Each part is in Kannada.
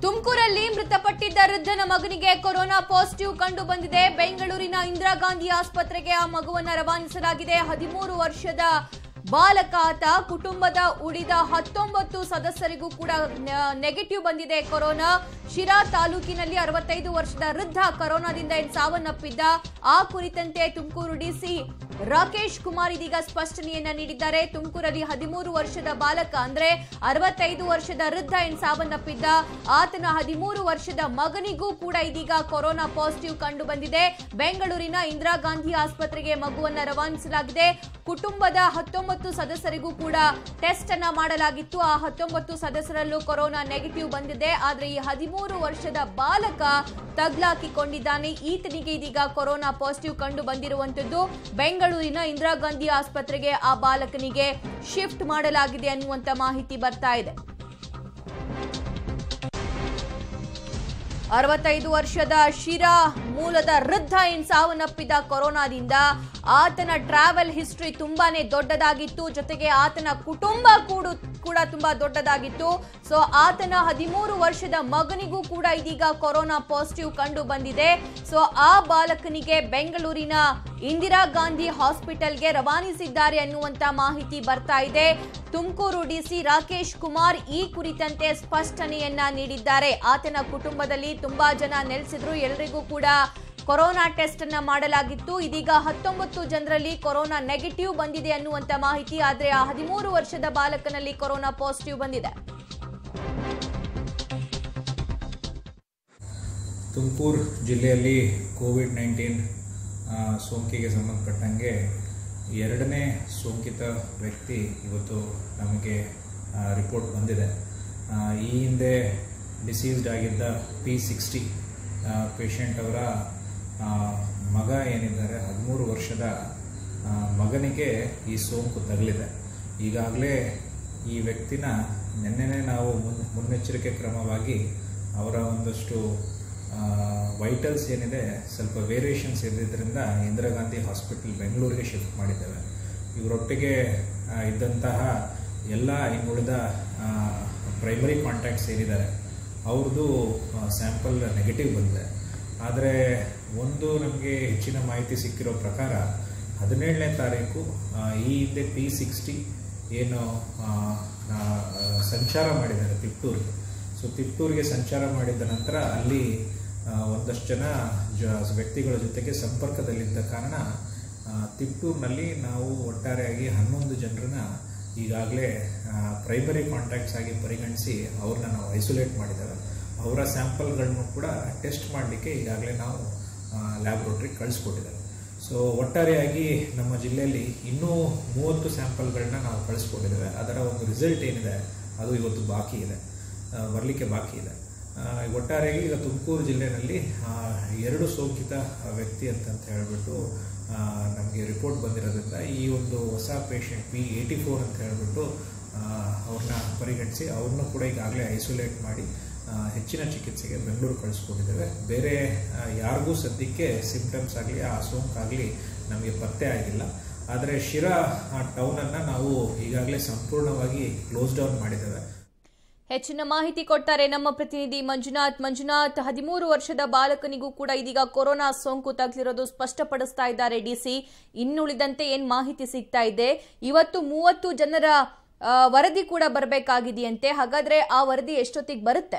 ತುಮಕೂರಲ್ಲಿ ಮೃತಪಟ್ಟಿದ್ದ ವೃದ್ಧನ ಮಗನಿಗೆ ಕೊರೋನಾ ಪಾಸಿಟಿವ್ ಕಂಡು ಬಂದಿದೆ ಬೆಂಗಳೂರಿನ ಇಂದಿರಾ ಗಾಂಧಿ ಆಸ್ಪತ್ರೆಗೆ ಆ ಮಗುವನ್ನ ರವಾನಿಸಲಾಗಿದೆ ಹದಿಮೂರು ವರ್ಷದ ಬಾಲಕ ಆತ ಕುಟುಂಬದ ಉಳಿದ ಹತ್ತೊಂಬತ್ತು ಸದಸ್ಯರಿಗೂ ಕೂಡ ನ- ನೆಗೆಟಿವ್ ಬಂದಿದೆ ಕೊರೋನಾ ಶಿರಾ ತಾಲೂಕಿನಲ್ಲಿ ಅರವತ್ತೈದು ವರ್ಷದ ವೃದ್ಧ ಕೊರೋನಾದಿಂದ ಏನ್ ಸಾವನ್ನಪ್ಪಿದ್ದ ಆ ಕುರಿತಂತೆ ತುಮಕೂರು ಡಿಸಿ ರಾಕೇಶ್ ಕುಮಾರ್ ಇದೀಗ ಸ್ಪಷ್ಟನೆಯನ್ನ ನೀಡಿದ್ದಾರೆ ತುಮಕೂರಲ್ಲಿ ಹದಿಮೂರು ವರ್ಷದ ಬಾಲಕ ಅಂದ್ರೆ ಅರವತ್ತೈದು ವರ್ಷದ ವೃದ್ಧ ಏನ್ ಸಾವನ್ನಪ್ಪಿದ್ದ ಆತನ ಹದಿಮೂರು ವರ್ಷದ ಮಗನಿಗೂ ಕೂಡ ಇದೀಗ ಕೊರೋನಾ ಪಾಸಿಟಿವ್ ಕಂಡು ಬಂದಿದೆ ಬೆಂಗಳೂರಿನ ಇಂದಿರಾ ಗಾಂಧಿ ಆಸ್ಪತ್ರೆಗೆ ಮಗುವನ್ನ ರವಾನಿಸಲಾಗಿದೆ ಕುಟುಂಬದ ಹತ್ತೊಂಬತ್ತು ಸದಸ್ಯರಿಗೂ ಕೂಡ ಟೆಸ್ಟ್ ಅನ್ನ ಮಾಡಲಾಗಿತ್ತು ಆ ಹತ್ತೊಂಬತ್ತು ಸದಸ್ಯರಲ್ಲೂ ಕೊರೋನಾ ನೆಗೆಟಿವ್ ಬಂದಿದೆ ಆದ್ರೆ ಈ ಹದಿಮೂರು ವರ್ಷದ ಬಾಲಕ ತಗ್ಲಾಕಿಕೊಂಡಿದ್ದಾನೆ ಈತನಿಗೆ ಇದೀಗ ಕೊರೋನಾ ಪಾಸಿಟಿವ್ ಕಂಡು ಬಂದಿರುವಂತದ್ದು ಬೆಂಗಳೂರಿನ ಇಂದಿರಾ ಗಾಂಧಿ ಆಸ್ಪತ್ರೆಗೆ ಆ ಬಾಲಕನಿಗೆ ಶಿಫ್ಟ್ ಮಾಡಲಾಗಿದೆ ಅನ್ನುವಂತ ಮಾಹಿತಿ ಬರ್ತಾ ಇದೆ ಅರವತ್ತೈದು ವರ್ಷದ ಶಿರಾ ಮೂಲದ ವೃದ್ಧ ಏನ್ ಸಾವನ್ನಪ್ಪಿದ ಕೊರೋನಾದಿಂದ ಆತನ ಟ್ರಾವೆಲ್ ಹಿಸ್ಟ್ರಿ ತುಂಬಾನೇ ದೊಡ್ಡದಾಗಿತ್ತು ಜೊತೆಗೆ ಆತನ ಕುಟುಂಬ ಕೂಡ ಕೂಡ ತುಂಬಾ ದೊಡ್ಡದಾಗಿತ್ತು ಸೊ ಆತನ ಹದಿಮೂರು ವರ್ಷದ ಮಗನಿಗೂ ಕೂಡ ಇದೀಗ ಕೊರೋನಾ ಪಾಸಿಟಿವ್ ಕಂಡು ಬಂದಿದೆ ಸೊ ಆ ಬಾಲಕನಿಗೆ ಬೆಂಗಳೂರಿನ ಇಂದಿರಾ ಗಾಂಧಿ ಹಾಸ್ಪಿಟಲ್ಗೆ ರವಾನಿಸಿದ್ದಾರೆ ಅನ್ನುವಂತ ಮಾಹಿತಿ ಬರ್ತಾ ಇದೆ ತುಮಕೂರು ಡಿಸಿ ರಾಕೇಶ್ ಕುಮಾರ್ ಈ ಕುರಿತಂತೆ ಸ್ಪಷ್ಟನೆಯನ್ನ ನೀಡಿದ್ದಾರೆ ಆತನ ಕುಟುಂಬದಲ್ಲಿ ತುಂಬಾ ಜನ ನೆಲೆಸಿದ್ರು ಎಲ್ಲರಿಗೂ ಕೂಡ ಕೊರೋನಾ ಟೆಸ್ಟ್ ಅನ್ನ ಮಾಡಲಾಗಿತ್ತು ಇದೀಗ ಹತ್ತೊಂಬತ್ತು ಜನರಲ್ಲಿ ಕೊರೋನಾ ನೆಗೆಟಿವ್ ಬಂದಿದೆ ಅನ್ನುವಂತ ಮಾಹಿತಿ ಆದ್ರೆ ಆ ಹದಿಮೂರು ವರ್ಷದ ಬಾಲಕನಲ್ಲಿ ಕೊರೋನಾ ಪಾಸಿಟಿವ್ ಬಂದಿದೆ ತುಮಕೂರು ಜಿಲ್ಲೆಯಲ್ಲಿ ಕೋವಿಡ್ ನೈನ್ಟೀನ್ ಸೋಂಕಿಗೆ ಸಂಬಂಧಪಟ್ಟಂಗೆ ಎರಡನೇ ಸೋಂಕಿತ ವ್ಯಕ್ತಿ ಇವತ್ತು ನಮಗೆ ರಿಪೋರ್ಟ್ ಬಂದಿದೆ ಆ, ಈ ಹಿಂದೆ ಡಿಸೀಸ್ಡ್ ಆಗಿದ್ದ ಪಿ ಸಿಕ್ಸ್ಟಿ ಪೇಷಂಟ್ ಅವರ ಆ, ಮಗ ಏನಿದ್ದಾರೆ ಹದಿಮೂರು ವರ್ಷದ ಆ, ಮಗನಿಗೆ ಈ ಸೋಂಕು ತಗಲಿದೆ ಈಗಾಗಲೇ ಈ ವ್ಯಕ್ತಿನ ನಿನ್ನೆನೇ ನಾವು ಮುನ್ ಮುನ್ನೆಚ್ಚರಿಕೆ ಕ್ರಮವಾಗಿ ಅವರ ಒಂದಷ್ಟು ವೈಟಲ್ಸ್ ಏನಿದೆ ಸ್ವಲ್ಪ ವೇರಿಯೇಷನ್ಸ್ ಇದ್ದಿದ್ದರಿಂದ ಇಂದಿರಾ ಗಾಂಧಿ ಹಾಸ್ಪಿಟಲ್ ಬೆಂಗಳೂರಿಗೆ ಶಿಫ್ಟ್ ಮಾಡಿದ್ದೇವೆ ಇವರೊಟ್ಟಿಗೆ ಆ, ಇದ್ದಂತಹ ಎಲ್ಲ ಇನ್ನುಳಿದ ಪ್ರೈಮರಿ ಕಾಂಟ್ಯಾಕ್ಟ್ಸ್ ಏನಿದ್ದಾರೆ ಅವ್ರದ್ದು ಸ್ಯಾಂಪಲ್ ನೆಗೆಟಿವ್ ಬಂದಿದೆ ಆದರೆ ಒಂದು ನಮಗೆ ಹೆಚ್ಚಿನ ಮಾಹಿತಿ ಸಿಕ್ಕಿರೋ ಪ್ರಕಾರ ಹದಿನೇಳನೇ ತಾರೀಕು ಆ, ಈ ಹಿಂದೆ ಪಿ ಸಿಕ್ಸ್ಟಿ ಏನು ಆ, ಆ, ಸಂಚಾರ ಮಾಡಿದ್ದಾರೆ ತಿಪ್ಟೂರಿಗೆ ಸೊ ತಿಪ್ಟೂರಿಗೆ ಸಂಚಾರ ಮಾಡಿದ ನಂತರ ಅಲ್ಲಿ ಆ, ಒಂದಷ್ಟು ಜನ ಜ ವ್ಯಕ್ತಿಗಳ ಜೊತೆಗೆ ಸಂಪರ್ಕದಲ್ಲಿದ್ದ ಕಾರಣ ಆ, ತಿಪ್ಟೂರಿನಲ್ಲಿ ನಾವು ಒಟ್ಟಾರೆಯಾಗಿ ಹನ್ನೊಂದು ಜನರನ್ನ ಈಗಾಗಲೇ ಪ್ರೈಮರಿ ಕಾಂಟ್ಯಾಕ್ಟ್ಸ್ ಆಗಿ ಪರಿಗಣಿಸಿ ಅವ್ರನ್ನ ನಾವು ಐಸೋಲೇಟ್ ಮಾಡಿದ್ದೇವೆ ಅವರ ಸ್ಯಾಂಪಲ್ಗಳನ್ನು ಕೂಡ ಟೆಸ್ಟ್ ಮಾಡಲಿಕ್ಕೆ ಈಗಾಗಲೇ ನಾವು ಲ್ಯಾಬ್ರೋಟ್ರಿಗೆ ಕಳಿಸ್ಕೊಟ್ಟಿದ್ದೇವೆ ಸೊ ಒಟ್ಟಾರೆಯಾಗಿ ನಮ್ಮ ಜಿಲ್ಲೆಯಲ್ಲಿ ಇನ್ನೂ ಮೂವತ್ತು ಸ್ಯಾಂಪಲ್ಗಳನ್ನ ನಾವು ಕಳಿಸ್ಕೊಟ್ಟಿದ್ದೇವೆ ಅದರ ಒಂದು ರಿಸಲ್ಟ್ ಏನಿದೆ ಅದು ಇವತ್ತು ಬಾಕಿ ಇದೆ ಬರಲಿಕ್ಕೆ ಬಾಕಿ ಇದೆ ಆ, ಒಟ್ಟಾರೆಯಾಗಿ ಈಗ ತುಮಕೂರು ಜಿಲ್ಲೆಯಲ್ಲಿ ಆ, ಎರಡು ಸೋಂಕಿತ ವ್ಯಕ್ತಿ ಅಂತಂತ ಹೇಳಿಬಿಟ್ಟು ನಮಗೆ ರಿಪೋರ್ಟ್ ಬಂದಿರೋದ್ರಿಂದ ಈ ಒಂದು ಹೊಸ ಪೇಷಂಟ್ ಪಿ ಏಯ್ಟಿ ಫೋರ್ ಅಂತ ಹೇಳಿಬಿಟ್ಟು ಅವ್ರನ್ನ ಪರಿಗಣಿಸಿ ಅವ್ರನ್ನೂ ಕೂಡ ಈಗಾಗಲೇ ಐಸೋಲೇಟ್ ಮಾಡಿ ಆ, ಹೆಚ್ಚಿನ ಚಿಕಿತ್ಸೆಗೆ ಬೆಂಗಳೂರು ಕಳಿಸ್ಕೊಂಡಿದ್ದೇವೆ ಬೇರೆ ಆ, ಯಾರಿಗೂ ಸದ್ಯಕ್ಕೆ ಸಿಂಪ್ಟಮ್ಸ್ ಆಗಲಿ ಆ ಸೋಂಕಾಗಲಿ ನಮಗೆ ಪತ್ತೆ ಆಗಿಲ್ಲ ಆದರೆ ಶಿರಾ ಟೌನನ್ನು ನಾವು ಈಗಾಗಲೇ ಸಂಪೂರ್ಣವಾಗಿ ಕ್ಲೋಸ್ ಡೌನ್ ಮಾಡಿದ್ದೇವೆ ಹೆಚ್ಚಿನ ಮಾಹಿತಿ ಕೊಡ್ತಾರೆ ನಮ್ಮ ಪ್ರತಿನಿಧಿ ಮಂಜುನಾಥ್ ಮಂಜುನಾಥ್ ಹದಿಮೂರು ವರ್ಷದ ಬಾಲಕನಿಗೂ ಕೂಡ ಇದೀಗ ಕೊರೋನಾ ಸೋಂಕು ತಗುಲಿರೋದು ಸ್ಪಷ್ಟಪಡಿಸ್ತಾ ಇದ್ದಾರೆ ಡಿಸಿ ಇನ್ನುಳಿದಂತೆ ಏನ್ ಮಾಹಿತಿ ಸಿಗ್ತಾ ಇದೆ ಇವತ್ತು ಮೂವತ್ತು ಜನರ ಆ, ವರದಿ ಕೂಡ ಬರಬೇಕಾಗಿದೆಯಂತೆ ಹಾಗಾದ್ರೆ ಆ ವರದಿ ಎಷ್ಟೊತ್ತಿಗೆ ಬರುತ್ತೆ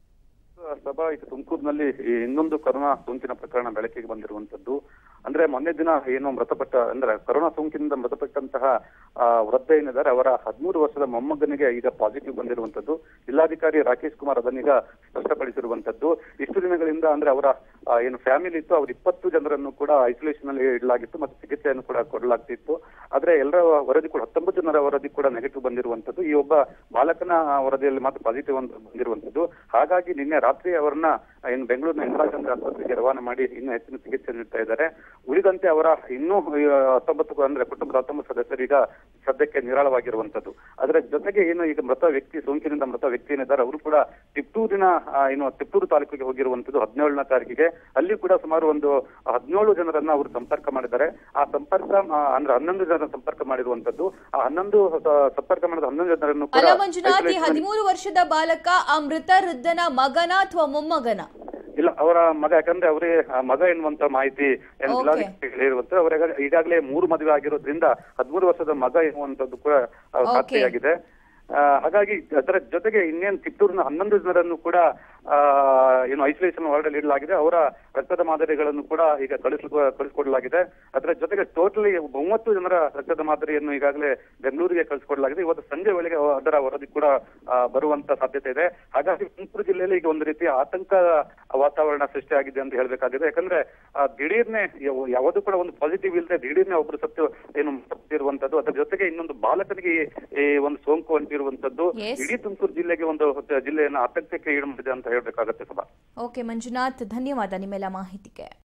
ಸಭಾ ಇದು ತುಮಕೂರಿನಲ್ಲಿ ಈ ಇನ್ನೊಂದು ಕೊರೋನಾ ಸೋಂಕಿನ ಪ್ರಕರಣ ಬೆಳಕಿಗೆ ಬಂದಿರುವಂತದ್ದು ಅಂದ್ರೆ ಮೊನ್ನೆ ದಿನ ಏನು ಮೃತಪಟ್ಟ ಅಂದ್ರೆ ಕೊರೋನಾ ಸೋಂಕಿನಿಂದ ಮೃತಪಟ್ಟಂತಹ ಆ, ವೃದ್ಧ ಏನಿದ್ದಾರೆ ಅವರ ಹದಿಮೂರು ವರ್ಷದ ಮೊಮ್ಮಗನಿಗೆ ಈಗ ಪಾಸಿಟಿವ್ ಬಂದಿರುವಂತದ್ದು ಜಿಲ್ಲಾಧಿಕಾರಿ ರಾಕೇಶ್ ಕುಮಾರ್ ಅದನ್ನೀಗ ಸ್ಪಷ್ಟಪಡಿಸಿರುವಂತದ್ದು ಇಷ್ಟು ದಿನಗಳಿಂದ ಅಂದ್ರೆ ಅವರ ಆ, ಏನು ಫ್ಯಾಮಿಲಿ ಇತ್ತು ಅವ್ರ ಇಪ್ಪತ್ತು ಜನರನ್ನು ಕೂಡ ಐಸೋಲೇಷನ್ ಅಲ್ಲಿ ಇಡಲಾಗಿತ್ತು ಮತ್ತು ಚಿಕಿತ್ಸೆಯನ್ನು ಕೂಡ ಕೊಡಲಾಗ್ತಿತ್ತು ಆದ್ರೆ ಎಲ್ಲರ ವರದಿ ಕೂಡ ಹತ್ತೊಂಬತ್ತು ಜನರ ವರದಿ ಕೂಡ ನೆಗೆಟಿವ್ ಬಂದಿರುವಂತದ್ದು ಈ ಒಬ್ಬ ಬಾಲಕನ ವರದಿಯಲ್ಲಿ ಮಾತ್ರ ಪಾಸಿಟಿವ್ ಅಂತ ಬಂದಿರುವಂತದ್ದು ಹಾಗಾಗಿ ನಿನ್ನೆ ರಾತ್ರಿ ಅವರನ್ನ ಏನು ಬೆಂಗಳೂರಿನ ಇಂದಿರಾ ಗಾಂಧಿ ಆಸ್ಪತ್ರೆಗೆ ರವಾನೆ ಮಾಡಿ ಇನ್ನೂ ಹೆಚ್ಚಿನ ಚಿಕಿತ್ಸೆ ನೀಡ್ತಾ ಇದ್ದಾರೆ ಉಳಿದಂತೆ ಅವರ ಇನ್ನೂ ಆ, ಹತ್ತೊಂಬತ್ತು ಅಂದ್ರೆ ಕುಟುಂಬದ ಹತ್ತೊಂಬತ್ತು ಸದಸ್ಯರೀಗ ಸದ್ಯಕ್ಕೆ ನಿರಾಳವಾಗಿರುವಂತದ್ದು ಅದರ ಜೊತೆಗೆ ಏನು ಈಗ ಮೃತ ವ್ಯಕ್ತಿ ಸೋಂಕಿನಿಂದ ಮೃತ ವ್ಯಕ್ತಿ ಏನಿದ್ದಾರೆ ಅವರು ಕೂಡ ತಿಪ್ಟೂರಿನ ಆ, ಏನು ತಿಪ್ಟೂರು ತಾಲೂಕಿಗೆ ಹೋಗಿರುವಂತದ್ದು ಹದಿನೇಳನೇ ತಾರೀಕಿಗೆ ಅಲ್ಲಿ ಕೂಡ ಸುಮಾರು ಒಂದು ಹದಿನೇಳು ಜನರನ್ನ ಅವರು ಸಂಪರ್ಕ ಮಾಡಿದ್ದಾರೆ ಆ ಸಂಪರ್ಕ ಆ, ಅಂದ್ರೆ ಹನ್ನೊಂದು ಜನರ ಸಂಪರ್ಕ ಮಾಡಿರುವಂತದ್ದು ಆ ಹನ್ನೊಂದು ಸ- ಸಂಪರ್ಕ ಮಾಡಿದ ಹನ್ನೊಂದು ಜನರನ್ನು ಕೂಡ ಅಲ್ಲ ಮಂಜುನಾಥ್ ಈ isolation ಮಾಡಿ- ಹದಿಮೂರು ವರ್ಷದ ಬಾಲಕ ಆ ಮೃತ ವೃದ್ಧನ ಮಗನ ಅಥವಾ ಮೊಮ್ಮಗನ ಇಲ್ಲ ಅವರ ಮಗ ಯಾಕಂದ್ರೆ ಅವರೇ ಆ ಮಗ ಎನ್ನುವಂತ ಮಾಹಿತಿ ಏನು Okay. ಜಿಲ್ಲಾಧಿಕಾರಿಗಳು ಹೇಳಿರುವಂತೆ ಅವರ ಈಗಾಗಲೇ ಮೂರು ಮದುವೆ ಆಗಿರೋದ್ರಿಂದ ಹದಿಮೂರು ವರ್ಷದ ಮಗ ಎನ್ನುವಂಥದ್ದು ಕೂಡ ಆ, Okay. ಖಾತ್ರಿಯಾಗಿದೆ ಆ, ಹಾಗಾಗಿ ಅದರ ಜೊತೆಗೆ ಇನ್ನೇನು ಕಿತ್ತೂರಿನ ಹನ್ನೊಂದು ಜನರನ್ನು ಕೂಡ ಆ, ಏನು ಐಸೋಲೇಷನ್ ವಾರ್ಡ್ ಅಲ್ಲಿ ಇಡಲಾಗಿದೆ ಅವರ ರಕ್ತದ ಮಾದರಿಗಳನ್ನು ಕೂಡ ಈಗ ಕಳಿಸ್ ಕಳಿಸ್ಕೊಡಲಾಗಿದೆ ಅದರ ಜೊತೆಗೆ ಟೋಟಲಿ ಮೂವತ್ತು ಜನರ ರಕ್ತದ ಮಾದರಿಯನ್ನು ಈಗಾಗಲೇ ಬೆಂಗಳೂರಿಗೆ ಕಳಿಸ್ಕೊಡಲಾಗಿದೆ ಇವತ್ತು ಸಂಜೆ ವೇಳೆಗೆ ಅದರ ವರದಿ ಕೂಡ ಆ, ಬರುವಂತ ಸಾಧ್ಯತೆ ಇದೆ ಹಾಗಾಗಿ ತುಮಕೂರು ಜಿಲ್ಲೆಯಲ್ಲಿ ಈಗ ಒಂದು ರೀತಿಯ ಆತಂಕ ವಾತಾವರಣ ಸೃಷ್ಟಿಯಾಗಿದೆ ಅಂತ ಹೇಳ್ಬೇಕಾಗಿದೆ ಯಾಕಂದ್ರೆ ಆ, ದಿಢೀರ್ನೆ ಯಾವ- ಯಾವುದೂ ಕೂಡ ಒಂದು ಪಾಸಿಟಿವ್ ಇಲ್ಲದೆ ದಿಢೀರ್ನೆ ಒಬ್ರು ಸತ್ತು ಏನು ಸತ್ತಿರುವಂತದ್ದು ಅದರ ಜೊತೆಗೆ ಇನ್ನೊಂದು ಬಾಲಕನಿಗೆ ಈ- ಈ ಒಂದು ಸೋಂಕು ಅಂಟಿರುವಂತದ್ದು Yes. ಇಡೀ ತುಮಕೂರು ಜಿಲ್ಲೆಗೆ ಒಂದು ಜಿಲ್ಲೆಯನ್ನು ಆತಂಕಕ್ಕೆ ಈಡು ಮಾಡಿದೆ ಅಂತ ಹೇಳ್ಬೇಕಾಗತ್ತೆ ಸಭಾ ಓಕೆ ಮಂಜುನಾಥ್ ಧನ್ಯವಾದ ನಿಮ್ಮೆಲ್ಲ ಮಾಹಿತಿಗೆ